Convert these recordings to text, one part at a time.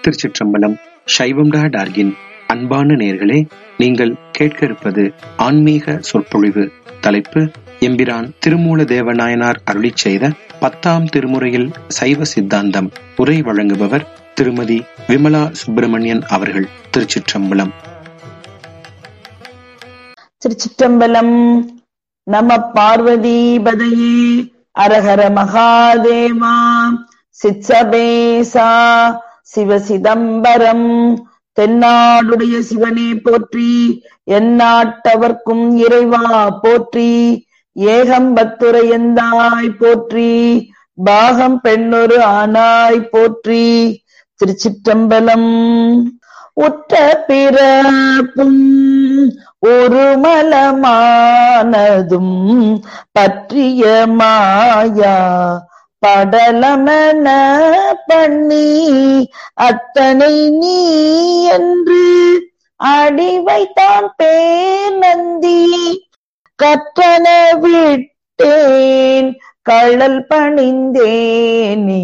திருச்சிற்றம்பலம் சைவம் டா டார்கின் அன்பான நேர்களே நீங்கள் கேட்க இருப்பது ஆன்மீக சொற்பொழிவு தலைப்பு எம்பிரான் திருமூல தேவநாயனார் அருளிச் செய்த பத்தாம் திருமுறையில் சைவ சித்தாந்தம் உரை வழங்குபவர் திருமதி விமலா சுப்பிரமணியன் அவர்கள் திருச்சிற்றம்பலம் திருச்சிற்றம்பலம் நம பார்வதி பதையே அரஹர மகாதேவா சித்சபேசா சிவ சிதம்பரம் தென்னாடுடைய சிவனே போற்றி எந்நாட்டவர்க்கும் இறைவா போற்றி ஏகம்பத்துரையந்தாய் போற்றி பாகம் பெண்ணொரு ஆனாய் போற்றி திருச்சிற்றம்பலம் உற்ற பிறப்பும் ஒரு மலமானதும் பற்றிய மாயா படலமென பண்ணி அத்தனை நீ என்று அடி வைத்தான் பேர் நந்தி கற்றன விட்டேன் கள்ளல் பணிந்தேனே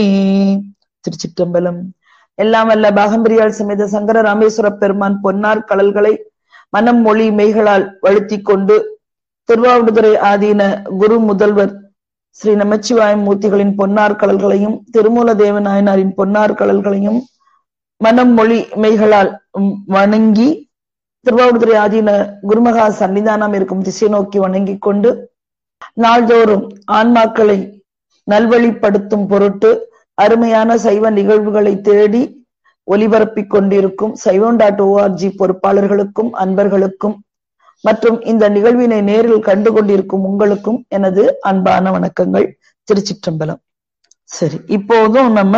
திருச்சிற்றம்பலம் எல்லாம் வல்ல பாகம்பிரியால் சமேத சங்கர ராமேஸ்வர பெருமான் பொன்னார் கடல்களை மனம் மொழி மெய்களால் வழுத்தி கொண்டு திருவாவடுதுறை ஆதீன குரு முதல்வர் ஸ்ரீ நமச்சிவாய மூர்த்திகளின் பொன்னார் கடல்களையும் திருமூல தேவநாயனாரின் பொன்னார் கடல்களையும் மனம் மொழி மெய்களால் வணங்கி திருவாவடுதுறை ஆதீன குருமகா சன்னிதானம் இருக்கும் திசை நோக்கி வணங்கி கொண்டு நாள்தோறும் ஆன்மாக்களை நல்வழிப்படுத்தும் பொருட்டு அருமையான சைவ நிகழ்வுகளை தேடி ஒலிபரப்பிக் கொண்டிருக்கும் சைவம் டாட் ஓஆர்ஜி பொறுப்பாளர்களுக்கும் அன்பர்களுக்கும் மற்றும் இந்த நிகழ்வினை நேரில் கண்டு கொண்டிருக்கும் உங்களுக்கும் எனது அன்பான வணக்கங்கள் திருச்சிற்றம்பலம் சரி இப்போதும் நம்ம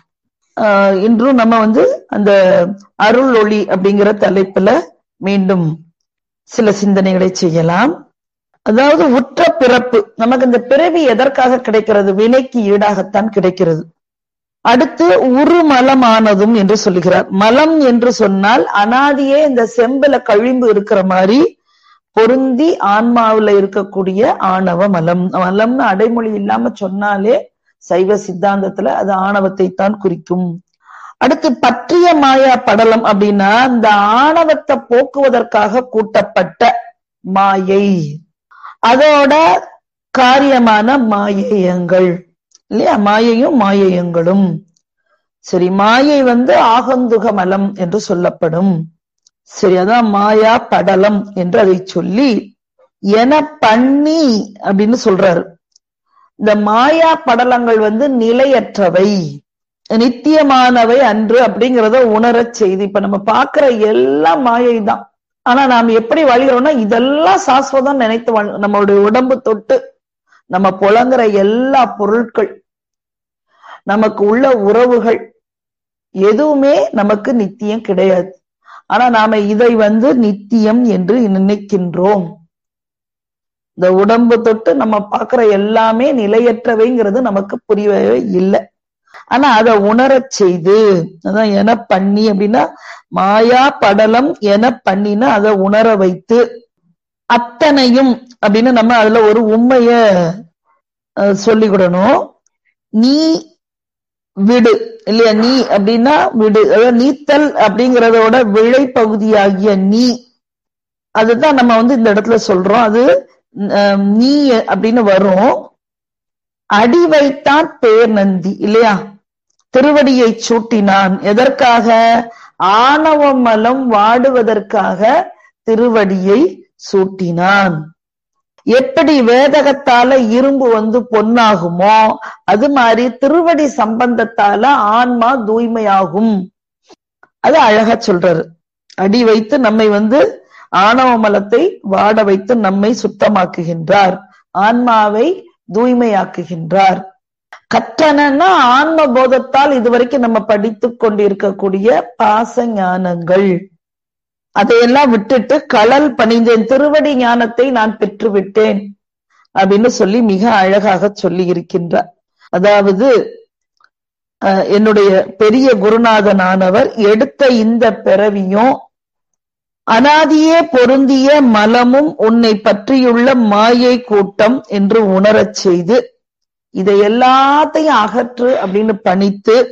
ஆஹ் இன்றும் நம்ம வந்து அந்த அருள் ஒளி அப்படிங்கிற தலைப்புல மீண்டும் சில சிந்தனைகளை செய்யலாம் அதாவது உற்ற பிறப்பு நமக்கு இந்த பிறவி எதற்காக கிடைக்கிறது வினைக்கு ஈடாகத்தான் கிடைக்கிறது அடுத்து உரு மலமானதும் என்று சொல்லுகிறார் மலம் என்று சொன்னால் அனாதியே இந்த செம்புல கழிம்பு இருக்கிற மாதிரி பொருந்தி ஆன்மாவுல இருக்கக்கூடிய ஆணவ மலம் மலம்னு அடைமொழி இல்லாம சொன்னாலே சைவ சித்தாந்தத்துல அது ஆணவத்தை தான் குறிக்கும் அடுத்து பற்றிய மாயா படலம் அப்படின்னா இந்த ஆணவத்தை போக்குவதற்காக கூட்டப்பட்ட மாயை அதோட காரியமான மாயையங்கள் இல்லையா மாயையும் மாயையங்களும் சரி மாயை வந்து ஆகந்துக மலம் என்று சொல்லப்படும் சரி அதான் மாயா படலம் என்று அதை சொல்லி என பண்ணி அப்படின்னு சொல்றாரு இந்த மாயா படலங்கள் வந்து நிலையற்றவை நித்தியமானவை அன்று அப்படிங்கிறத உணரச் செய்து இப்ப நம்ம பாக்குற எல்லாம் மாயை தான் ஆனா நாம் எப்படி வாழ்கிறோம்னா இதெல்லாம் சாஸ்வதம் நினைத்து நம்மளுடைய உடம்பு தொட்டு நம்ம புலங்குற எல்லா பொருட்கள் நமக்கு உள்ள உறவுகள் எதுவுமே நமக்கு நித்தியம் கிடையாது ஆனா நாம இதை வந்து நித்தியம் என்று நினைக்கின்றோம் இந்த உடம்பு தொட்டு நம்ம பாக்குற எல்லாமே நிலையற்றவைங்கிறது நமக்கு புரியவே இல்லை ஆனா அதை உணரச் செய்து அதான் என பண்ணி அப்படின்னா மாயா படலம் என பண்ணினா அதை உணர வைத்து அத்தனையும் அப்படின்னு நம்ம அதுல ஒரு உண்மைய சொல்லிவிடணும் நீ விடு இல்லையா நீ அப்படின்னா விடு அதாவது நீத்தல் அப்படிங்கிறதோட விளை பகுதியாகிய நீ அதுதான் நம்ம வந்து இந்த இடத்துல சொல்றோம் அது நீ அப்படின்னு வரும் அடி வைத்தான் பேர் நந்தி இல்லையா திருவடியை சூட்டினான் எதற்காக ஆணவ மலம் வாடுவதற்காக திருவடியை சூட்டினான் எப்படி வேதகத்தால இரும்பு வந்து பொன்னாகுமோ அது மாதிரி திருவடி சம்பந்தத்தால ஆன்மா தூய்மையாகும் அது அழகா சொல்றாரு அடி வைத்து நம்மை வந்து ஆணவ மலத்தை வாட வைத்து நம்மை சுத்தமாக்குகின்றார் ஆன்மாவை தூய்மையாக்குகின்றார் கற்றனா ஆன்ம போதத்தால் இதுவரைக்கும் நம்ம படித்து கொண்டிருக்கக்கூடிய பாச ஞானங்கள் அதையெல்லாம் விட்டுட்டு களல் பணிந்தேன் திருவடி ஞானத்தை நான் பெற்று விட்டேன் அப்படின்னு சொல்லி மிக அழகாக சொல்லி இருக்கின்றார் அதாவது என்னுடைய பெரிய குருநாதனானவர் எடுத்த இந்த பிறவியும் அனாதியே பொருந்திய மலமும் உன்னை பற்றியுள்ள மாயை கூட்டம் என்று உணரச் செய்து இதை எல்லாத்தையும் அகற்று அப்படின்னு பணித்து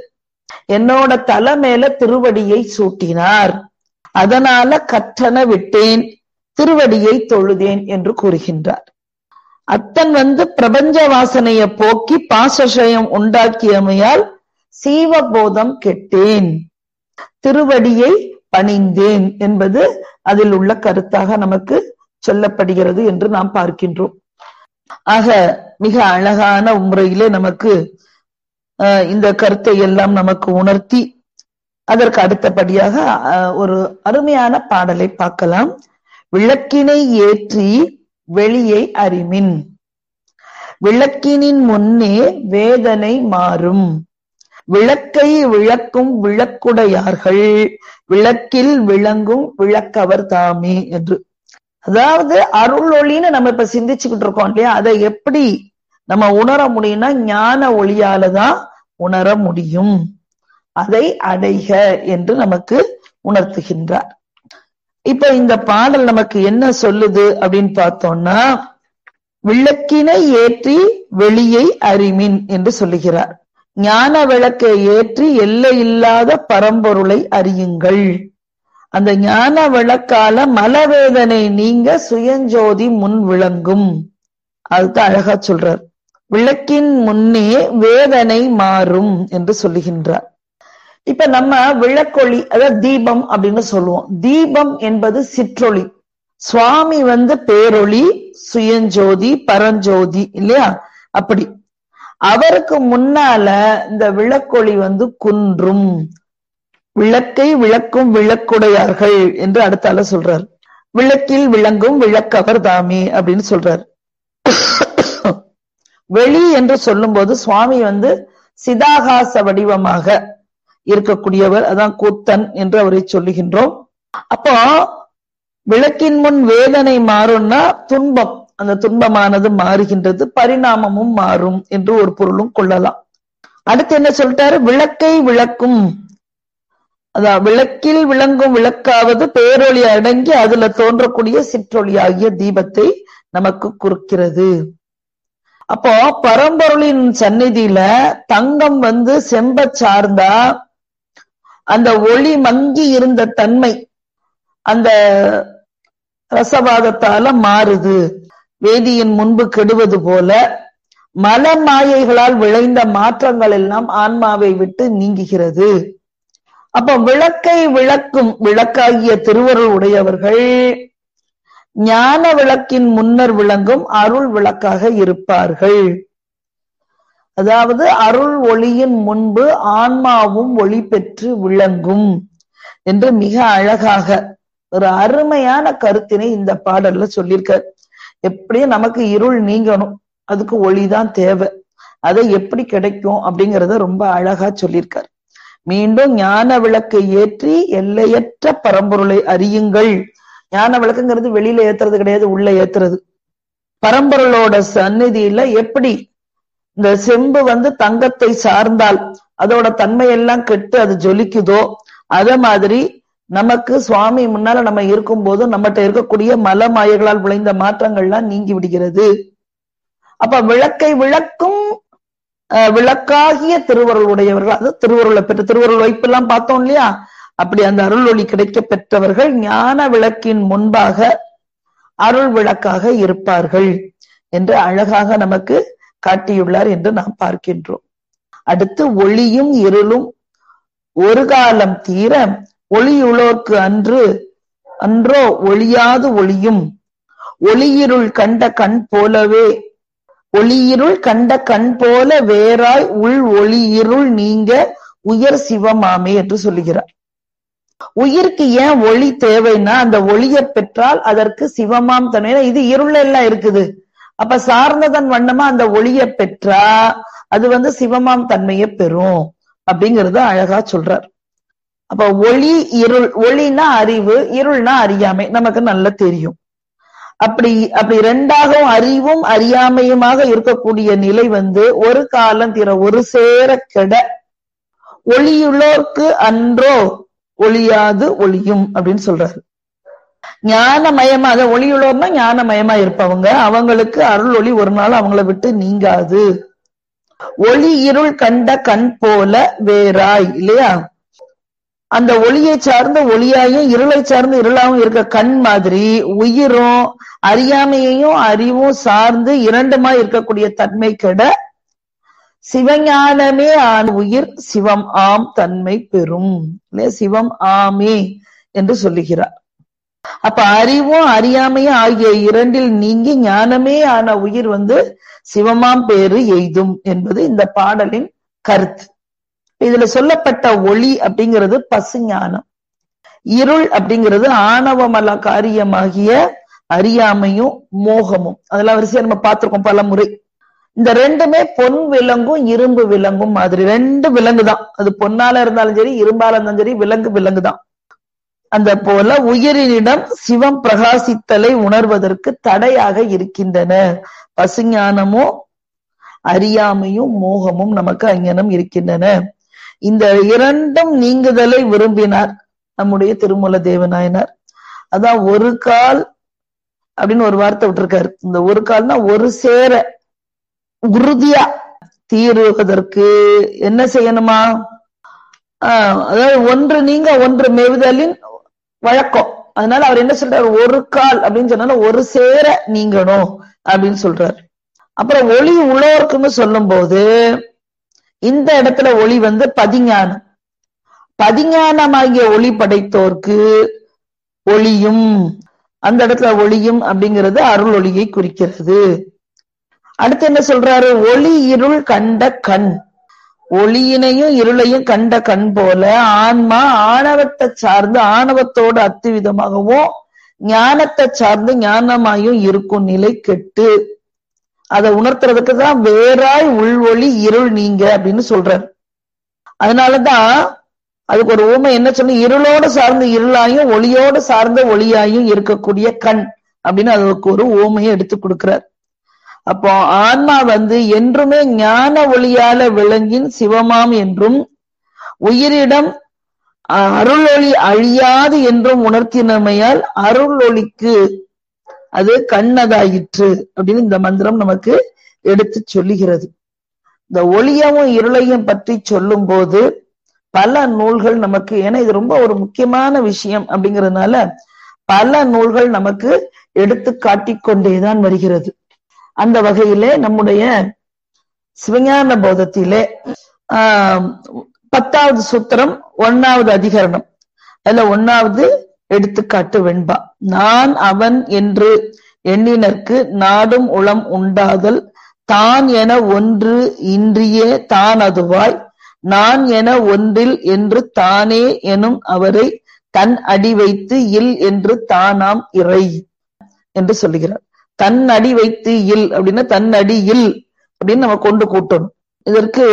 என்னோட தலை மேல திருவடியை சூட்டினார் அதனால கற்றன விட்டேன் திருவடியை தொழுதேன் என்று கூறுகின்றார் அத்தன் வந்து பிரபஞ்ச வாசனைய போக்கி பாசஷயம் உண்டாக்கியமையால் சீவபோதம் கெட்டேன் திருவடியை பணிந்தேன் என்பது அதில் உள்ள கருத்தாக நமக்கு சொல்லப்படுகிறது என்று நாம் பார்க்கின்றோம் ஆக மிக அழகான முறையிலே நமக்கு இந்த கருத்தை எல்லாம் நமக்கு உணர்த்தி அதற்கு அடுத்தபடியாக ஒரு அருமையான பாடலை பார்க்கலாம் விளக்கினை ஏற்றி வெளியை அறிமின் விளக்கினின் முன்னே வேதனை மாறும் விளக்கை விளக்கும் விளக்குடையார்கள் விளக்கில் விளங்கும் விளக்கவர் தாமே என்று அதாவது அருள் ஒளின்னு நம்ம இப்ப சிந்திச்சுக்கிட்டு இருக்கோம் இல்லையா அதை எப்படி நம்ம உணர முடியும்னா ஞான ஒளியால தான் உணர முடியும் அதை அடைக என்று நமக்கு உணர்த்துகின்றார் இப்ப இந்த பாடல் நமக்கு என்ன சொல்லுது அப்படின்னு பார்த்தோம்னா விளக்கினை ஏற்றி வெளியை அறிமின் என்று சொல்லுகிறார் ஞான விளக்கை ஏற்றி எல்லையில்லாத பரம்பொருளை அறியுங்கள் அந்த ஞான விளக்கால மலவேதனை நீங்க சுயஞ்சோதி முன் விளங்கும் அதுதான் அழகா சொல்றார் விளக்கின் முன்னே வேதனை மாறும் என்று சொல்லுகின்றார் இப்ப நம்ம விளக்கொளி அதாவது தீபம் அப்படின்னு சொல்லுவோம் தீபம் என்பது சிற்றொளி சுவாமி வந்து பேரொளி சுயஞ்சோதி பரஞ்சோதி இல்லையா அப்படி அவருக்கு முன்னால இந்த விளக்கொளி வந்து குன்றும் விளக்கை விளக்கும் விளக்குடையார்கள் என்று அடுத்தால சொல்றார் விளக்கில் விளங்கும் விளக்கவர் தாமே அப்படின்னு சொல்றார் வெளி என்று சொல்லும்போது சுவாமி வந்து சிதாகாச வடிவமாக இருக்கக்கூடியவர் அதான் கூத்தன் என்று அவரை சொல்லுகின்றோம் அப்போ விளக்கின் முன் வேதனை மாறும்னா துன்பம் அந்த துன்பமானது மாறுகின்றது பரிணாமமும் மாறும் என்று ஒரு பொருளும் கொள்ளலாம் அடுத்து என்ன சொல்லிட்டாரு விளக்கை விளக்கும் அதான் விளக்கில் விளங்கும் விளக்காவது பேரொளி அடங்கி அதுல தோன்றக்கூடிய சிற்றொளி ஆகிய தீபத்தை நமக்கு குறிக்கிறது அப்போ பரம்பொருளின் சந்நிதியில தங்கம் வந்து செம்ப சார்ந்தா அந்த ஒளி மங்கி இருந்த தன்மை அந்த ரசவாதத்தால மாறுது வேதியின் முன்பு கெடுவது போல மல மாயைகளால் விளைந்த மாற்றங்கள் எல்லாம் ஆன்மாவை விட்டு நீங்குகிறது அப்ப விளக்கை விளக்கும் விளக்காகிய திருவருள் உடையவர்கள் ஞான விளக்கின் முன்னர் விளங்கும் அருள் விளக்காக இருப்பார்கள் அதாவது அருள் ஒளியின் முன்பு ஆன்மாவும் ஒளி பெற்று விளங்கும் என்று மிக அழகாக ஒரு அருமையான கருத்தினை இந்த பாடல்ல சொல்லியிருக்கார் எப்படியும் நமக்கு இருள் நீங்கணும் அதுக்கு ஒளிதான் தேவை அதை எப்படி கிடைக்கும் அப்படிங்கறத ரொம்ப அழகா சொல்லியிருக்கார் மீண்டும் ஞான விளக்கை ஏற்றி எல்லையற்ற பரம்பொருளை அறியுங்கள் ஞான விளக்குங்கிறது வெளியில ஏத்துறது கிடையாது உள்ள ஏத்துறது பரம்பொருளோட சந்நிதியில எப்படி இந்த செம்பு வந்து தங்கத்தை சார்ந்தால் அதோட தன்மையெல்லாம் கெட்டு அது ஜொலிக்குதோ அத மாதிரி நமக்கு சுவாமி முன்னால நம்ம இருக்கும்போது நம்மகிட்ட இருக்கக்கூடிய மல மாயங்களால் விளைந்த மாற்றங்கள்லாம் நீங்கி விடுகிறது அப்ப விளக்கை விளக்கும் விளக்காகிய திருவருள் உடையவர்கள் அது திருவருளை பெற்ற திருவருள் வைப்பு எல்லாம் பார்த்தோம் இல்லையா அப்படி அந்த அருள் ஒளி கிடைக்க பெற்றவர்கள் ஞான விளக்கின் முன்பாக அருள் விளக்காக இருப்பார்கள் என்று அழகாக நமக்கு காட்டியுள்ளார் என்று நாம் பார்க்கின்றோம் அடுத்து ஒளியும் இருளும் ஒரு காலம் தீர ஒளியுளோர்க்கு அன்று அன்றோ ஒளியாது ஒளியும் ஒளியிருள் கண்ட கண் போலவே ஒளியிருள் கண்ட கண் போல வேறாய் உள் ஒளியிருள் நீங்க உயர் சிவமாமே என்று சொல்லுகிறார் உயிருக்கு ஏன் ஒளி தேவைன்னா அந்த ஒளியை பெற்றால் அதற்கு சிவமாம் தன்மை இது இருள் எல்லாம் இருக்குது அப்ப சார்ந்ததன் வண்ணமா அந்த ஒளியை பெற்றா அது வந்து சிவமாம் தன்மையை பெறும் அப்படிங்கறத அழகா சொல்றார் அப்ப ஒளி இருள் ஒளினா அறிவு இருள்னா அறியாமை நமக்கு நல்லா தெரியும் அப்படி அப்படி ரெண்டாகவும் அறிவும் அறியாமையுமாக இருக்கக்கூடிய நிலை வந்து ஒரு காலம் தீர ஒரு சேர கெட ஒளியுள்ளோர்க்கு அன்றோ ஒளியாது ஒளியும் அப்படின்னு சொல்றாரு ஞானமயமா அதை ஒளியுள்ளோர்னா ஞானமயமா இருப்பவங்க அவங்களுக்கு அருள் ஒளி ஒரு நாள் அவங்கள விட்டு நீங்காது ஒளி இருள் கண்ட கண் போல வேறாய் இல்லையா அந்த ஒளியை சார்ந்த ஒளியாயும் இருளை சார்ந்த இருளாவும் இருக்க கண் மாதிரி உயிரும் அறியாமையையும் அறிவும் சார்ந்து இரண்டுமா இருக்கக்கூடிய தன்மை கெட சிவஞானமே ஆன உயிர் சிவம் ஆம் தன்மை பெறும் இல்லையா சிவம் ஆமே என்று சொல்லுகிறார் அப்ப அறிவும் அறியாமையும் ஆகிய இரண்டில் நீங்கி ஞானமே ஆன உயிர் வந்து சிவமாம் பேரு எய்தும் என்பது இந்த பாடலின் கருத்து இதுல சொல்லப்பட்ட ஒளி அப்படிங்கிறது பசுஞானம் இருள் அப்படிங்கிறது ஆணவமல காரியமாகிய அறியாமையும் மோகமும் அதெல்லாம் வரிசையா நம்ம பார்த்திருக்கோம் பல முறை இந்த ரெண்டுமே பொன் விலங்கும் இரும்பு விலங்கும் மாதிரி ரெண்டு விலங்கு தான் அது பொன்னால இருந்தாலும் சரி இரும்பால இருந்தாலும் சரி விலங்கு விலங்கு தான் அந்த போல உயிரினிடம் சிவம் பிரகாசித்தலை உணர்வதற்கு தடையாக இருக்கின்றன பசுஞானமும் அறியாமையும் மோகமும் நமக்கு அஞ்ஞானம் இருக்கின்றன இந்த இரண்டும் நீங்குதலை விரும்பினார் நம்முடைய திருமூல தேவநாயனார் அதான் ஒரு கால் அப்படின்னு ஒரு வார்த்தை விட்டுருக்காரு இந்த ஒரு கால்னா ஒரு சேர உறுதியா தீருவதற்கு என்ன செய்யணுமா ஆஹ் அதாவது ஒன்று நீங்க ஒன்று மெவுதலின் வழக்கம் அதனால அவர் என்ன சொல்றாரு ஒரு கால் அப்படின்னு சொன்னாலும் ஒரு சேர நீங்கணும் அப்படின்னு சொல்றாரு அப்புறம் ஒளி உழோர்க்குன்னு சொல்லும் போது இந்த இடத்துல ஒளி வந்து பதிஞானம் பதிஞானமாகிய ஒளி படைத்தோர்க்கு ஒளியும் அந்த இடத்துல ஒளியும் அப்படிங்கிறது அருள் ஒளியை குறிக்கிறது அடுத்து என்ன சொல்றாரு ஒளி இருள் கண்ட கண் ஒளியினையும் இருளையும் கண்ட கண் போல ஆன்மா ஆணவத்தை சார்ந்து ஆணவத்தோடு அத்துவிதமாகவும் ஞானத்தை சார்ந்து ஞானமாயும் இருக்கும் நிலை கெட்டு அதை உணர்த்துறதுக்கு தான் வேறாய் உள்வொளி இருள் நீங்க அப்படின்னு சொல்றாரு அதனாலதான் அதுக்கு ஒரு ஊமை என்ன சொன்ன இருளோடு சார்ந்த இருளாயும் ஒளியோடு சார்ந்த ஒளியாயும் இருக்கக்கூடிய கண் அப்படின்னு அதுக்கு ஒரு ஊமையை எடுத்து கொடுக்கிறார் அப்போ ஆன்மா வந்து என்றுமே ஞான ஒளியால விளங்கின் சிவமாம் என்றும் உயிரிடம் அருள் ஒளி அழியாது என்றும் உணர்த்தினமையால் அருள் ஒளிக்கு அது கண்ணதாயிற்று அப்படின்னு இந்த மந்திரம் நமக்கு எடுத்து சொல்லுகிறது இந்த ஒளியவும் இருளையும் பற்றி சொல்லும் போது பல நூல்கள் நமக்கு ஏன்னா இது ரொம்ப ஒரு முக்கியமான விஷயம் அப்படிங்கறதுனால பல நூல்கள் நமக்கு எடுத்து காட்டிக்கொண்டேதான் வருகிறது அந்த வகையிலே நம்முடைய சிவஞான போதத்திலே ஆஹ் பத்தாவது சூத்திரம் ஒன்னாவது அதிகரணம் அதுல ஒன்னாவது எடுத்துக்காட்டு வெண்பா நான் அவன் என்று எண்ணினர்க்கு நாடும் உளம் உண்டாதல் தான் என ஒன்று இன்றியே தான் அதுவாய் நான் என ஒன்றில் என்று தானே எனும் அவரை தன் அடி வைத்து இல் என்று தானாம் இறை என்று சொல்லுகிறார் தன் அடி வைத்து இல் அப்படின்னா தன் அடி இல் அப்படின்னு நம்ம கொண்டு கூட்டணும் இதற்கு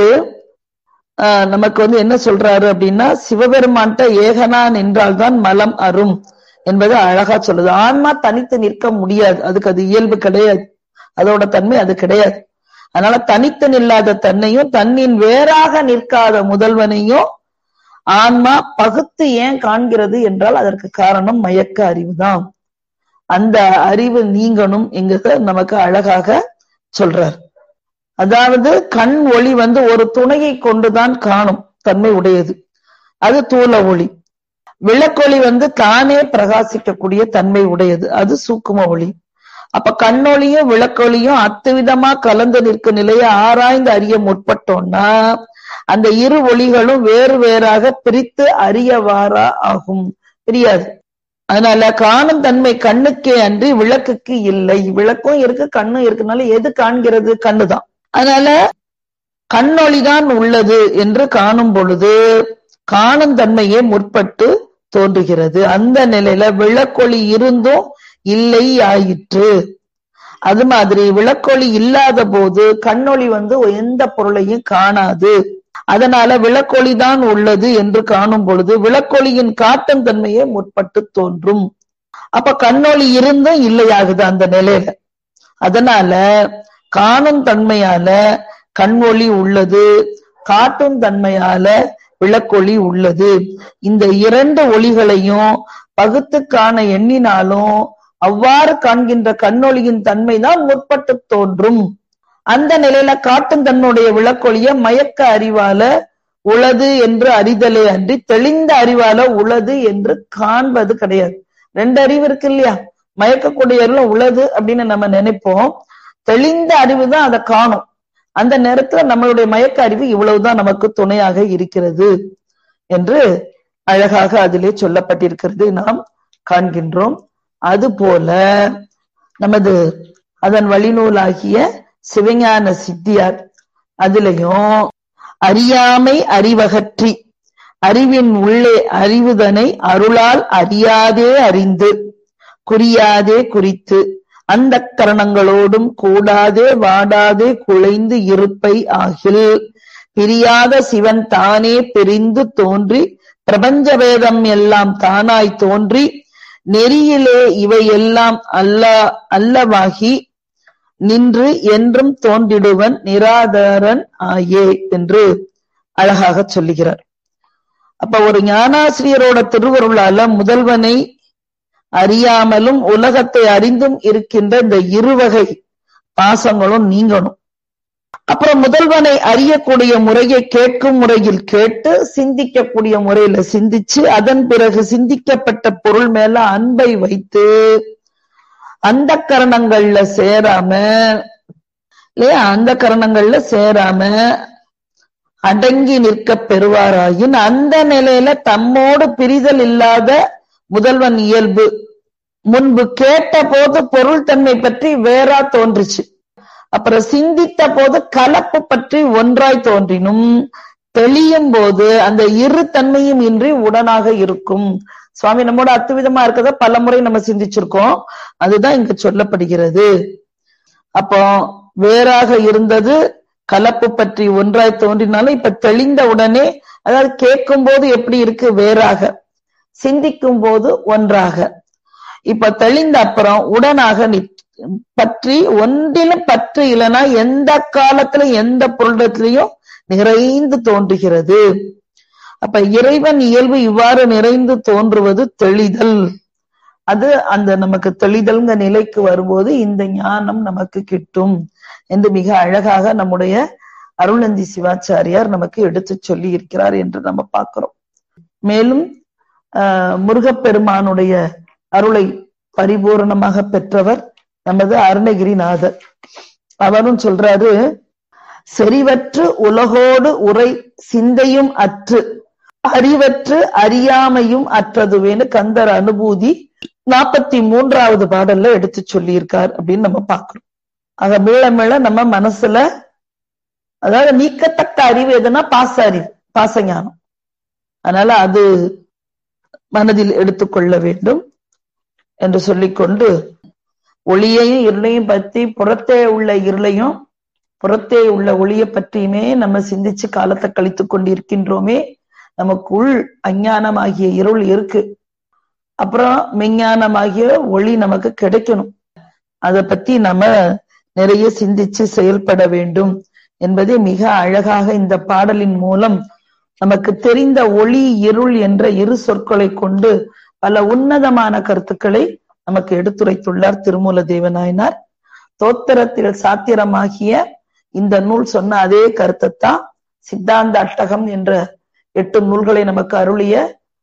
ஆஹ் நமக்கு வந்து என்ன சொல்றாரு அப்படின்னா சிவபெருமான்ட்ட ஏகனான் என்றால்தான் மலம் அரும் என்பது அழகா சொல்லுது ஆன்மா தனித்து நிற்க முடியாது அதுக்கு அது இயல்பு கிடையாது அதோட தன்மை அது கிடையாது அதனால தனித்து நில்லாத தன்னையும் தன்னின் வேறாக நிற்காத முதல்வனையும் ஆன்மா பகுத்து ஏன் காண்கிறது என்றால் அதற்கு காரணம் மயக்க அறிவுதான் அந்த அறிவு நீங்கணும் என்கிறத நமக்கு அழகாக சொல்றார் அதாவது கண் ஒளி வந்து ஒரு துணையை கொண்டுதான் காணும் தன்மை உடையது அது தூல ஒளி விளக்கொளி வந்து தானே பிரகாசிக்கக்கூடிய தன்மை உடையது அது சூக்கும ஒளி அப்ப கண்ணொளியும் விளக்கொளியும் அத்துவிதமா கலந்து நிற்கும் நிலையை ஆராய்ந்து அறிய முற்பட்டோம்னா அந்த இரு ஒளிகளும் வேறு வேறாக பிரித்து அறியவாரா ஆகும் தெரியாது அதனால காணும் தன்மை கண்ணுக்கே அன்றி விளக்குக்கு இல்லை விளக்கும் இருக்கு கண்ணும் இருக்குனால எது காண்கிறது கண்ணுதான் அதனால கண்ணொளிதான் உள்ளது என்று காணும் பொழுது காணும் தன்மையே முற்பட்டு தோன்றுகிறது அந்த நிலையில விளக்கொளி இருந்தும் இல்லை ஆயிற்று அது மாதிரி விளக்கொளி இல்லாத போது கண்ணொளி வந்து எந்த பொருளையும் காணாது அதனால விளக்கொளிதான் உள்ளது என்று காணும் பொழுது விளக்கொளியின் காட்டும் தன்மையே முற்பட்டு தோன்றும் அப்ப கண்ணொளி இருந்தும் இல்லையாகுது அந்த நிலையில அதனால காணும் தன்மையால கண்ணொளி உள்ளது காட்டும் தன்மையால விளக்கொளி உள்ளது இந்த இரண்டு ஒளிகளையும் பகுத்து காண எண்ணினாலும் அவ்வாறு காண்கின்ற கண்ணொளியின் தன்மைதான் முற்பட்டு தோன்றும் அந்த நிலையில காட்டும் தன்னுடைய விளக்கொழிய மயக்க அறிவால உளது என்று அறிதலே அன்றி தெளிந்த அறிவால உளது என்று காண்பது கிடையாது ரெண்டு அறிவு இருக்கு இல்லையா மயக்கக்கூடிய அறிவுல உளது அப்படின்னு நம்ம நினைப்போம் தெளிந்த அறிவு தான் அதை காணும் அந்த நேரத்துல நம்மளுடைய மயக்க அறிவு இவ்வளவுதான் நமக்கு துணையாக இருக்கிறது என்று அழகாக அதிலே சொல்லப்பட்டிருக்கிறது நாம் காண்கின்றோம் அதுபோல நமது அதன் வழிநூலாகிய சிவஞான சித்தியார் அதிலையும் அறியாமை அறிவகற்றி அறிவின் உள்ளே அறிவுதனை அருளால் அறியாதே அறிந்து குறியாதே குறித்து அந்த கரணங்களோடும் கூடாதே வாடாதே குலைந்து இருப்பை ஆகில் பிரியாத சிவன் தானே பிரிந்து தோன்றி பிரபஞ்ச வேதம் எல்லாம் தானாய் தோன்றி நெறியிலே இவை எல்லாம் அல்ல அல்லவாகி நின்று என்றும் தோன்றிடுவன் நிராதாரன் ஆயே என்று அழகாக சொல்லுகிறார் அப்ப ஒரு ஞானாசிரியரோட திருவருளால முதல்வனை அறியாமலும் உலகத்தை அறிந்தும் இருக்கின்ற இந்த இருவகை பாசங்களும் நீங்கணும் அப்புறம் முதல்வனை அறியக்கூடிய முறையை கேட்கும் முறையில் கேட்டு சிந்திக்கக்கூடிய முறையில சிந்திச்சு அதன் பிறகு சிந்திக்கப்பட்ட பொருள் மேல அன்பை வைத்து அந்த கரணங்கள்ல சேராம இல்லையா அந்த கரணங்கள்ல சேராம அடங்கி நிற்க பெறுவாராயின் அந்த நிலையில தம்மோடு பிரிதல் இல்லாத முதல்வன் இயல்பு முன்பு கேட்ட போது பொருள் தன்மை பற்றி வேறா தோன்றுச்சு அப்புறம் சிந்தித்த போது கலப்பு பற்றி ஒன்றாய் தோன்றினும் தெளியும் போது அந்த இரு தன்மையும் இன்றி உடனாக இருக்கும் சுவாமி நம்மோட அத்துவிதமா இருக்கத பல முறை நம்ம சிந்திச்சிருக்கோம் அதுதான் இங்க சொல்லப்படுகிறது அப்போ வேறாக இருந்தது கலப்பு பற்றி ஒன்றாய் தோன்றினாலும் இப்ப தெளிந்த உடனே அதாவது கேட்கும் போது எப்படி இருக்கு வேறாக சிந்திக்கும் போது ஒன்றாக இப்ப தெளிந்த அப்புறம் உடனாக பற்றி ஒன்றிலும் பற்று இல்லைன்னா எந்த காலத்திலும் எந்த பொருளத்திலையும் நிறைந்து தோன்றுகிறது அப்ப இறைவன் இயல்பு இவ்வாறு நிறைந்து தோன்றுவது தெளிதல் அது அந்த நமக்கு தெளிதல்ங்க நிலைக்கு வரும்போது இந்த ஞானம் நமக்கு கிட்டும் என்று மிக அழகாக நம்முடைய அருள்நந்தி சிவாச்சாரியார் நமக்கு எடுத்து சொல்லி இருக்கிறார் என்று நம்ம பார்க்கிறோம் மேலும் ஆஹ் முருகப்பெருமானுடைய அருளை பரிபூரணமாக பெற்றவர் நமது அருணகிரிநாதர் அவரும் சொல்றாரு செறிவற்று உலகோடு உரை சிந்தையும் அற்று அறிவற்று அறியாமையும் அற்றதுவேன்னு கந்தர் அனுபூதி நாற்பத்தி மூன்றாவது பாடல்ல எடுத்து சொல்லியிருக்கார் அப்படின்னு நம்ம பாக்குறோம் ஆக மீள மீள நம்ம மனசுல அதாவது நீக்கத்தக்க அறிவு எதுனா பாச அறிவு பாசஞானம் அதனால அது மனதில் எடுத்துக்கொள்ள வேண்டும் என்று சொல்லிக்கொண்டு ஒளியையும் இருளையும் பற்றி புறத்தே உள்ள இருளையும் புறத்தே உள்ள ஒளியை பற்றியுமே நம்ம சிந்திச்சு காலத்தை கழித்து கொண்டிருக்கின்றோமே நமக்குள் அஞ்ஞானமாகிய இருள் இருக்கு அப்புறம் மெஞ்ஞானமாகிய ஒளி நமக்கு கிடைக்கணும் அதை பத்தி நம்ம நிறைய சிந்திச்சு செயல்பட வேண்டும் என்பதை மிக அழகாக இந்த பாடலின் மூலம் நமக்கு தெரிந்த ஒளி இருள் என்ற இரு சொற்களை கொண்டு பல உன்னதமான கருத்துக்களை நமக்கு எடுத்துரைத்துள்ளார் திருமூல தேவநாயனார் தோத்திரத்தில் சாத்திரமாகிய இந்த நூல் சொன்ன அதே கருத்தைத்தான் சித்தாந்த அட்டகம் என்ற எட்டு நூல்களை நமக்கு அருளிய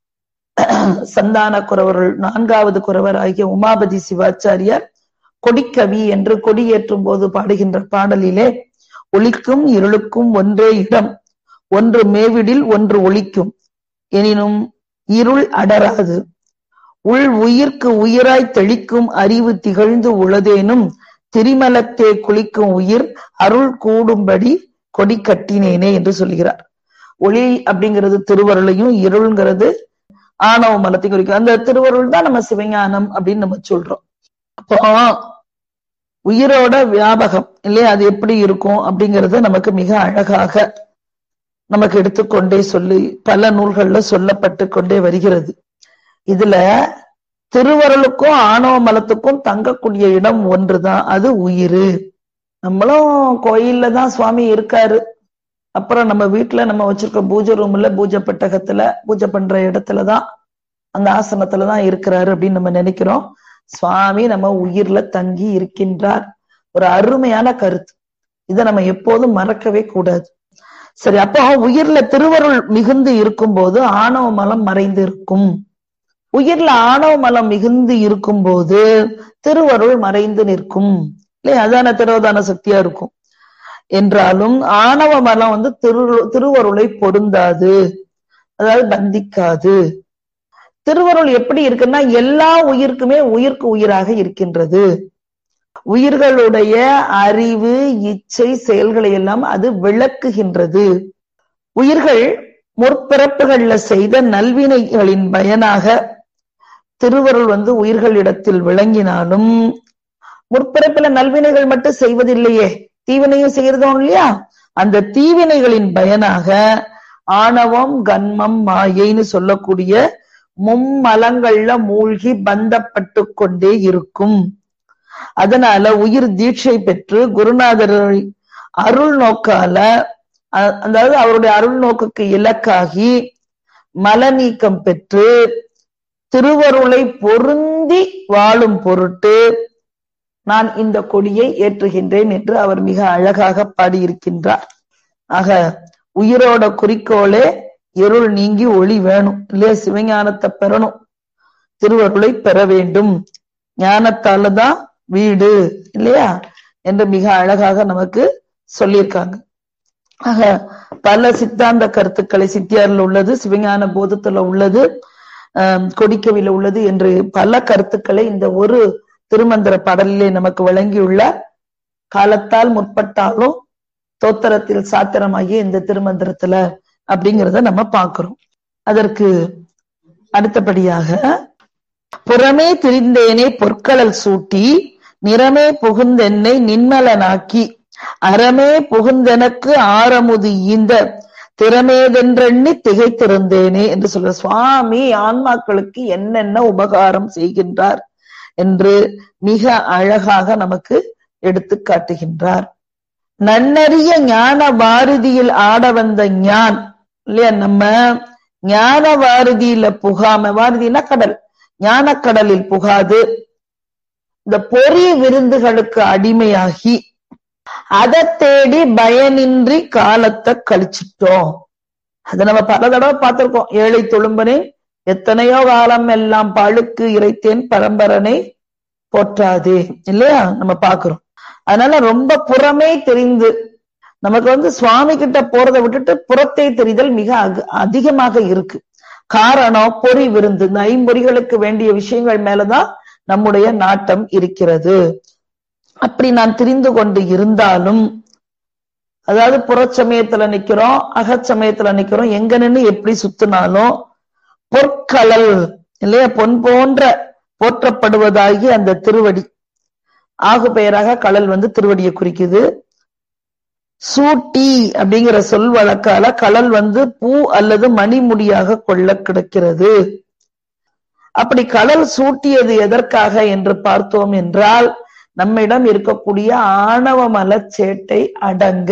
சந்தான குறவர்கள் நான்காவது குறவர் ஆகிய உமாபதி சிவாச்சாரியார் கொடிக்கவி என்று கொடியேற்றும் போது பாடுகின்ற பாடலிலே ஒளிக்கும் இருளுக்கும் ஒன்றே இடம் ஒன்று மேவிடில் ஒன்று ஒளிக்கும் எனினும் இருள் அடராது உள் உயிர்க்கு உயிராய் தெளிக்கும் அறிவு திகழ்ந்து உளதேனும் திரிமலத்தே குளிக்கும் உயிர் அருள் கூடும்படி கொடி கட்டினேனே என்று சொல்கிறார் ஒளி அப்படிங்கிறது திருவருளையும் இருள்ங்கிறது ஆணவ மலத்தை குறிக்கும் அந்த திருவருள் தான் நம்ம சிவஞானம் அப்படின்னு நம்ம சொல்றோம் அப்போ உயிரோட வியாபகம் இல்லையா அது எப்படி இருக்கும் அப்படிங்கறது நமக்கு மிக அழகாக நமக்கு எடுத்துக்கொண்டே சொல்லி பல நூல்கள்ல சொல்லப்பட்டு கொண்டே வருகிறது இதுல திருவருளுக்கும் ஆணவ மலத்துக்கும் தங்கக்கூடிய இடம் ஒன்றுதான் அது உயிர் நம்மளும் கோயில்ல தான் சுவாமி இருக்காரு அப்புறம் நம்ம வீட்டுல நம்ம வச்சிருக்க பூஜை ரூம்ல பூஜை பெட்டகத்துல பூஜை பண்ற இடத்துலதான் அந்த ஆசனத்துலதான் இருக்கிறாரு அப்படின்னு நம்ம நினைக்கிறோம் சுவாமி நம்ம உயிர்ல தங்கி இருக்கின்றார் ஒரு அருமையான கருத்து இதை நம்ம எப்போதும் மறக்கவே கூடாது சரி அப்போ உயிர்ல திருவருள் மிகுந்து இருக்கும்போது ஆணவ மலம் மறைந்து இருக்கும் உயிர்ல ஆணவ மலம் மிகுந்து இருக்கும்போது திருவருள் மறைந்து நிற்கும் இல்லையா அதான திரோதான சக்தியா இருக்கும் என்றாலும் ஆணவ மலம் வந்து திரு திருவருளை பொருந்தாது அதாவது பந்திக்காது திருவருள் எப்படி இருக்குன்னா எல்லா உயிர்க்குமே உயிர்க்கு உயிராக இருக்கின்றது உயிர்களுடைய அறிவு இச்சை செயல்களை எல்லாம் அது விளக்குகின்றது உயிர்கள் முற்பிறப்புகள்ல செய்த நல்வினைகளின் பயனாக திருவருள் வந்து உயிர்களிடத்தில் விளங்கினாலும் முற்பிறப்பில நல்வினைகள் மட்டும் செய்வதில்லையே தீவினையும் செய்யறதும் இல்லையா அந்த தீவினைகளின் பயனாக ஆணவம் கன்மம் மாயைன்னு சொல்லக்கூடிய மும்மலங்கள்ல மூழ்கி பந்தப்பட்டு கொண்டே இருக்கும் அதனால உயிர் தீட்சை பெற்று குருநாதர் அருள் நோக்கால அதாவது அவருடைய அருள் நோக்குக்கு இலக்காகி மல நீக்கம் பெற்று திருவருளை பொருந்தி வாழும் பொருட்டு நான் இந்த கொடியை ஏற்றுகின்றேன் என்று அவர் மிக அழகாக பாடியிருக்கின்றார் ஆக உயிரோட குறிக்கோளே இருள் நீங்கி ஒளி வேணும் இல்லையா சிவஞானத்தை பெறணும் திருவருளை பெற வேண்டும் ஞானத்தால தான் வீடு இல்லையா என்று மிக அழகாக நமக்கு சொல்லியிருக்காங்க ஆக பல சித்தாந்த கருத்துக்களை சித்தியாரில் உள்ளது சிவஞான போதத்துல உள்ளது கொடிக்கவில உள்ளது என்று பல கருத்துக்களை இந்த ஒரு திருமந்திர பாடலிலே நமக்கு வழங்கியுள்ள காலத்தால் முற்பட்டாலும் தோத்திரத்தில் சாத்திரமாகிய இந்த திருமந்திரத்துல அப்படிங்கிறத நம்ம பார்க்கிறோம் அதற்கு அடுத்தபடியாக புறமே திரிந்தேனே பொற்களல் சூட்டி நிறமே புகுந்தென்னை நின்மலனாக்கி அறமே புகுந்தெனக்கு ஆரமுது ஈந்த திறமேதென்றெண்ணி திகைத்திருந்தேனே என்று சொல்ற சுவாமி ஆன்மாக்களுக்கு என்னென்ன உபகாரம் செய்கின்றார் என்று மிக அழகாக நமக்கு எடுத்து காட்டுகின்றார் நன்னறிய ஞான வாரதியில் ஆட வந்த ஞான் இல்லையா நம்ம ஞான வாரதியில புகாம வாரதினா கடல் ஞான கடலில் புகாது இந்த பொறி விருந்துகளுக்கு அடிமையாகி அதை தேடி பயனின்றி காலத்தை கழிச்சிட்டோம் அதை நம்ம பல தடவை பார்த்திருக்கோம் ஏழை தொழும்பனே எத்தனையோ காலம் எல்லாம் பழுக்கு இறைத்தேன் பரம்பரனை போற்றாதே இல்லையா நம்ம பாக்குறோம் அதனால ரொம்ப புறமே தெரிந்து நமக்கு வந்து சுவாமி கிட்ட போறதை விட்டுட்டு புறத்தை தெரிதல் மிக அதிகமாக இருக்கு காரணம் பொறி விருந்து இந்த ஐம்பொறிகளுக்கு வேண்டிய விஷயங்கள் மேலதான் நம்முடைய நாட்டம் இருக்கிறது அப்படி நான் தெரிந்து கொண்டு இருந்தாலும் அதாவது புறச்சமயத்துல நிக்கிறோம் அகச்சமயத்துல நிக்கிறோம் எங்க நின்று எப்படி சுத்தினாலும் பொற்களல் இல்லையா பொன் போன்ற போற்றப்படுவதாகி அந்த திருவடி ஆகு பெயராக கடல் வந்து திருவடியை குறிக்குது சூட்டி அப்படிங்கிற சொல் வழக்கால கடல் வந்து பூ அல்லது மணிமுடியாக கொள்ள கிடக்கிறது அப்படி கடல் சூட்டியது எதற்காக என்று பார்த்தோம் என்றால் நம்மிடம் இருக்கக்கூடிய ஆணவ மலச்சேட்டை அடங்க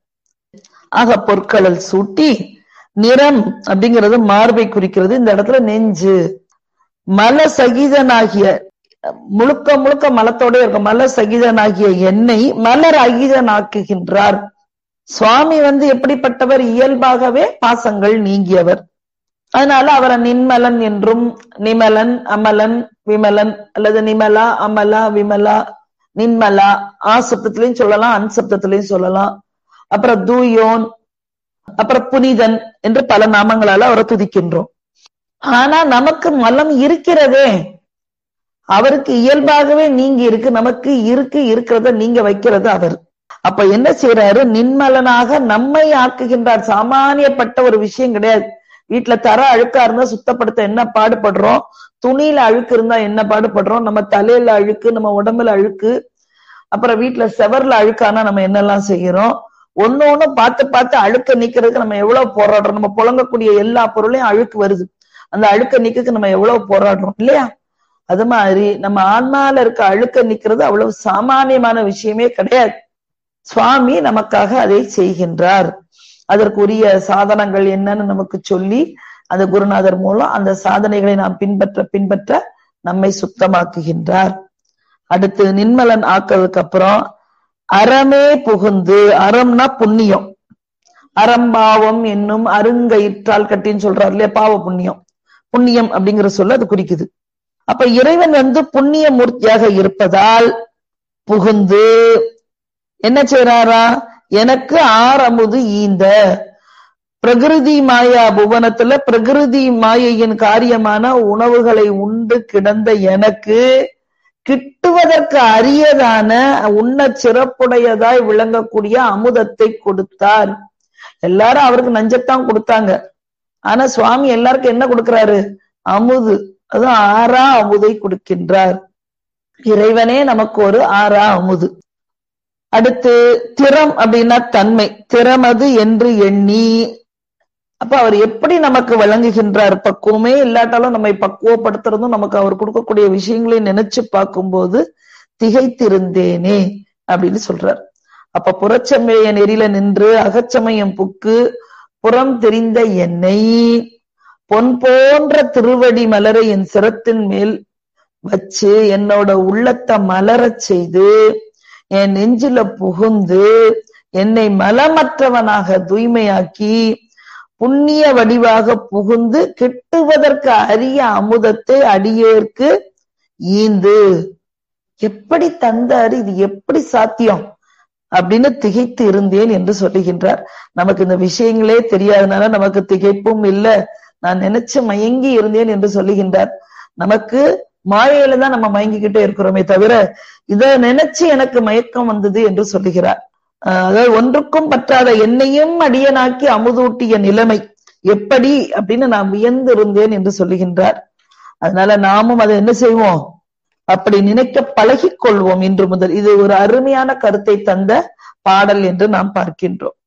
ஆக பொற்களல் சூட்டி நிறம் அப்படிங்கிறது மார்பை குறிக்கிறது இந்த இடத்துல நெஞ்சு மல சகிதனாகிய முழுக்க முழுக்க மலத்தோட இருக்க மல சகிதனாகிய எண்ணெய் மலர் அகிதனாக்குகின்றார் சுவாமி வந்து எப்படிப்பட்டவர் இயல்பாகவே பாசங்கள் நீங்கியவர் அதனால அவரை நின்மலன் என்றும் நிமலன் அமலன் விமலன் அல்லது நிமலா அமலா விமலா நின்மலா ஆ சப்தத்திலையும் சொல்லலாம் அன் சப்தத்திலையும் சொல்லலாம் அப்புறம் தூயோன் அப்புறம் புனிதன் என்று பல நாமங்களால அவரை துதிக்கின்றோம் ஆனா நமக்கு மலம் இருக்கிறதே அவருக்கு இயல்பாகவே நீங்க இருக்கு நமக்கு இருக்கு இருக்கிறத நீங்க வைக்கிறது அவர் அப்ப என்ன செய்யறாரு நின்மலனாக நம்மை ஆக்குகின்றார் சாமானியப்பட்ட ஒரு விஷயம் கிடையாது வீட்டுல தர அழுக்கா இருந்தா சுத்தப்படுத்த என்ன பாடுபடுறோம் துணியில அழுக்கு இருந்தா என்ன பாடுபடுறோம் நம்ம தலையில அழுக்கு நம்ம உடம்புல அழுக்கு அப்புறம் வீட்டுல செவர்ல அழுக்கானா நம்ம என்னெல்லாம் செய்யறோம் ஒண்ணு ஒண்ணு பார்த்து பார்த்து அழுக்க நீக்கிறதுக்கு நம்ம எவ்வளவு போராடுறோம் நம்ம புழங்கக்கூடிய எல்லா பொருளையும் அழுக்கு வருது அந்த அழுக்க நீக்கக்கு நம்ம எவ்வளவு போராடுறோம் இல்லையா அது மாதிரி நம்ம ஆன்மால இருக்க அழுக்க நிக்கிறது அவ்வளவு சாமானியமான விஷயமே கிடையாது சுவாமி நமக்காக அதை செய்கின்றார் அதற்குரிய சாதனங்கள் என்னன்னு நமக்கு சொல்லி அந்த குருநாதர் மூலம் அந்த சாதனைகளை நாம் பின்பற்ற பின்பற்ற நம்மை சுத்தமாக்குகின்றார் அடுத்து நின்மலன் ஆக்குறதுக்கு அப்புறம் அறமே புகுந்து அறம்னா புண்ணியம் அறம்பாவம் என்னும் அருங்கயிற்றால் கட்டின்னு சொல்றாரு இல்லையா பாவ புண்ணியம் புண்ணியம் அப்படிங்கிற சொல்ல அது குறிக்குது அப்ப இறைவன் வந்து புண்ணிய மூர்த்தியாக இருப்பதால் புகுந்து என்ன செய்யறாரா எனக்கு ஆர் அமுது ஈந்த பிரகிருதி மாயா புவனத்துல பிரகிருதி மாயையின் காரியமான உணவுகளை உண்டு கிடந்த எனக்கு கிட்டுவதற்கு அரியதான உண்ண சிறப்புடையதாய் விளங்கக்கூடிய அமுதத்தை கொடுத்தார் எல்லாரும் அவருக்கு நஞ்சத்தான் கொடுத்தாங்க ஆனா சுவாமி எல்லாருக்கும் என்ன கொடுக்கிறாரு அமுது அது ஆறா அமுதை கொடுக்கின்றார் இறைவனே நமக்கு ஒரு ஆறா அமுது அடுத்து திறம் அப்படின்னா தன்மை திறமது என்று எண்ணி அப்ப அவர் எப்படி நமக்கு வழங்குகின்றார் பக்குவமே இல்லாட்டாலும் நம்மை பக்குவப்படுத்துறதும் நமக்கு அவர் கொடுக்கக்கூடிய விஷயங்களை நினைச்சு பார்க்கும்போது திகைத்திருந்தேனே அப்படின்னு சொல்றார் அப்ப புறச்சமய நெறில நின்று அகச்சமயம் புக்கு புறம் தெரிந்த என்னை பொன் போன்ற திருவடி மலரை என் சிரத்தின் மேல் வச்சு என்னோட உள்ளத்தை மலரச் செய்து என் நெஞ்சில புகுந்து என்னை மலமற்றவனாக தூய்மையாக்கி புண்ணிய வடிவாக புகுந்து கிட்டுவதற்கு அரிய அமுதத்தை அடியேற்கு ஈந்து எப்படி தந்தாரு இது எப்படி சாத்தியம் அப்படின்னு திகைத்து இருந்தேன் என்று சொல்லுகின்றார் நமக்கு இந்த விஷயங்களே தெரியாதனால நமக்கு திகைப்பும் இல்ல நான் நினைச்சு மயங்கி இருந்தேன் என்று சொல்லுகின்றார் நமக்கு மாயையில தான் நம்ம மயங்கிக்கிட்டே இருக்கிறோமே தவிர இத நினைச்சு எனக்கு மயக்கம் வந்தது என்று சொல்லுகிறார் அதாவது ஒன்றுக்கும் பற்றாத என்னையும் அடியனாக்கி அமுதூட்டிய நிலைமை எப்படி அப்படின்னு நான் வியந்து இருந்தேன் என்று சொல்லுகின்றார் அதனால நாமும் அதை என்ன செய்வோம் அப்படி நினைக்க பழகிக் கொள்வோம் இன்று முதல் இது ஒரு அருமையான கருத்தை தந்த பாடல் என்று நாம் பார்க்கின்றோம்